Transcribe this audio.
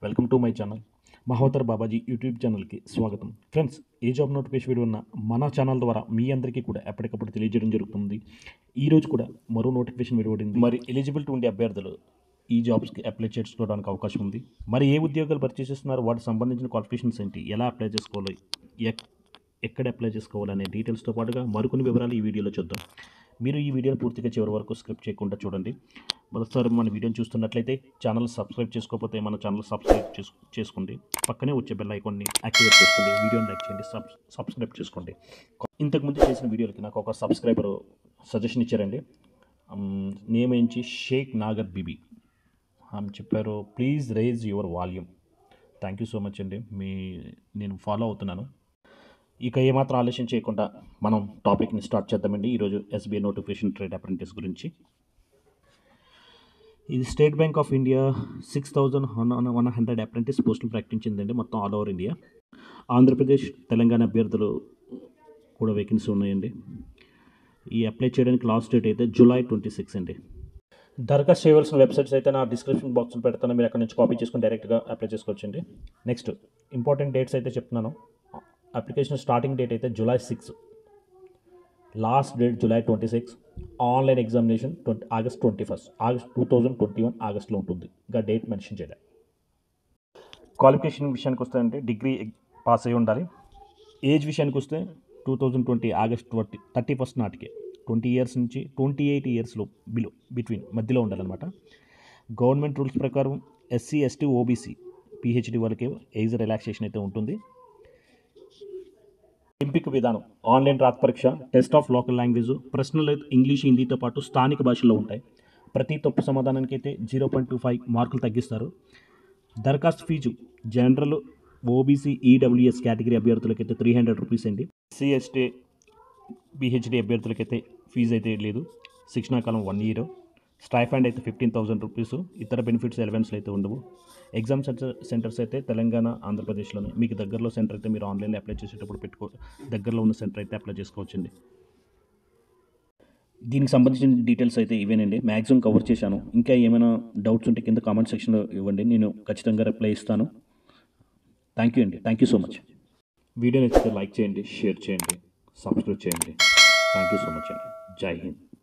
welcome to my channel Mahodar Babaji YouTube ఛానల్కి స్వాగతం friends ఏ జాబ్ నోటిఫికేషన్ వీడియో ఉన్న మన ఛానల్ ద్వారా మీ అందరికీ కూడా ఎప్పటికప్పుడు తెలియజేయడం జరుగుతుంది ఈ రోజు కూడా మరో నోటిఫికేషన్ వెలువడింది మరి ఎలిజిబిలిటీ ఉండే అభ్యర్థులు ఈ జాబ్స్కి అప్లై చేసుకోవడానికి అవకాశం ఉంది మరి ఏ ఉద్యోగాలు భర్తీ చేస్తున్నారు వాటికి సంబంధించిన క్వాలిఫికేషన్స్ ఏంటి ఎలా అప్లై చేసుకోవాలి ఎక్- ఎక్కడ అప్లై చేసుకోవాలనే డీటెయిల్స్తో పాటుగా మరికొన్ని వివరాలు ఈ వీడియోలో చూద్దాం మీరు ఈ వీడియోని పూర్తిగా చివరి వరకు స్క్రిప్ట్ చేయకుండా చూడండి మొదటిసారి మన వీడియోని చూస్తున్నట్లయితే ఛానల్ సబ్స్క్రైబ్ చేసుకోకపోతే మన ఛానల్ సబ్స్క్రైబ్ చేసు చేసుకోండి పక్కనే వచ్చే బెల్ ఐకాన్ని యాక్టివేట్ చేసుకోండి వీడియోని లైక్ చేయండి సబ్ సబ్స్క్రైబ్ చేసుకోండి ఇంతకుముందు చేసిన వీడియోలకి నాకు ఒక సబ్స్క్రైబర్ సజెషన్ ఇచ్చారండి నేమ్ ఏంచి షేక్ నాగర్ బీబీ ఆమె చెప్పారు please raise your volume thank you so much అండి మీ నేను ఫాలో అవుతున్నాను ఇక ఏమాత్రం ఆలస్యం చేయకుండా మనం టాపిక్ని స్టార్ట్ చేద్దామండి ఈరోజు ఎస్బీఐ నోటిఫికేషన్ ట్రేడ్ అప్రెంటిస్ గురించి ఇది State Bank of India six thousand one hundred apprentice పోస్టులు ప్రకటించిందండి మొత్తం all over India Andhra Pradesh Telangana అభ్యర్థులు కూడా వేకెన్సీ ఉన్నాయండి ఈ అప్లై చేయడానికి లాస్ట్ డేట్ అయితే జూలై ట్వంటీ సిక్స్ అండి దరఖాస్తు చేయవలసిన వెబ్సైట్స్ అయితే నా డిస్క్రిప్షన్ బాక్స్లో పెడతాను మీరు అక్కడ నుంచి కాపీ చేసుకుని డైరెక్ట్గా అప్లై చేసుకోవచ్చండి నెక్స్ట్ ఇంపార్టెంట్ డేట్స్ అయితే చెప్తున్నాను అప్లికేషన్ స్టార్టింగ్ డేట్ అయితే July six last date July twenty six online examination twenty August twenty first August two thousand twenty one ఆగస్ట్లో ఉంటుంది ఇంకా డేట్ మెన్షన్ చేయలేదు క్వాలిఫికేషన్ విషయానికి వస్తే అంటే డిగ్రీ పాస్ అయి ఉండాలి ఏజ్ విషయానికి వస్తే two thousand twenty August twenty thirty first నాటికే ట్వంటీ ఇయర్స్ నుంచి ట్వంటీ ఎయిట్ ఇయర్స్లో బిలో బిట్వీన్ మధ్యలో ఉండాలన్నమాట గవర్నమెంట్ రూల్స్ ప్రకారం ఎస్సీ ఎస్టీ ఓబీసీ పిహెచ్డి వాళ్ళకి ఏజ్ రిలాక్సేషన్ అయితే ఉంటుంది ఎంపిక విధానం ఆన్లైన్ రాత పరీక్ష టెస్ట్ ఆఫ్ లోకల్ లాంగ్వేజ్ ప్రశ్నలు అయితే ఇంగ్లీష్ హిందీతో పాటు స్థానిక భాషల్లో ఉంటాయి ప్రతి తప్పు సమాధానానికి అయితే జీరో పాయింట్ టూ ఫైవ్ మార్కులు తగ్గిస్తారు దరఖాస్తు fee general OBC EWS category అభ్యర్థులకైతే త్రీ హండ్రెడ్ రూపీస్ అండి సిఎస్టీ బిహెచ్డి అభ్యర్థులకైతే ఫీజు అయితే లేదు శిక్షణా కాలం వన్ ఇయర్ స్టైఫండ్ అయితే ఫిఫ్టీన్ థౌసండ్ రూపీస్ ఇతర బెనిఫిట్స్ ఎలవెన్స్లు అయితే ఉండవు ఎగ్జామ్ సెంటర్ సెంటర్స్ అయితే తెలంగాణ ఆంధ్రప్రదేశ్లోనే మీకు దగ్గరలో సెంటర్ అయితే మీరు ఆన్లైన్లో అప్లై చేసేటప్పుడు పెట్టుకో దగ్గరలో ఉన్న సెంటర్ అయితే అప్లై చేసుకోవచ్చండి దీనికి సంబంధించిన డీటెయిల్స్ అయితే ఇవేనండి మ్యాక్సిమం కవర్ చేశాను ఇంకా ఏమైనా డౌట్స్ ఉంటే కింద కామెంట్ సెక్షన్లో ఇవ్వండి నేను ఖచ్చితంగా రిప్లై ఇస్తాను థ్యాంక్ యూ అండి thank you so much video నచ్చితే లైక్ చేయండి షేర్ చేయండి సబ్స్క్రైబ్ చేయండి థ్యాంక్ యూ సో మచ్ అండి జై హింద్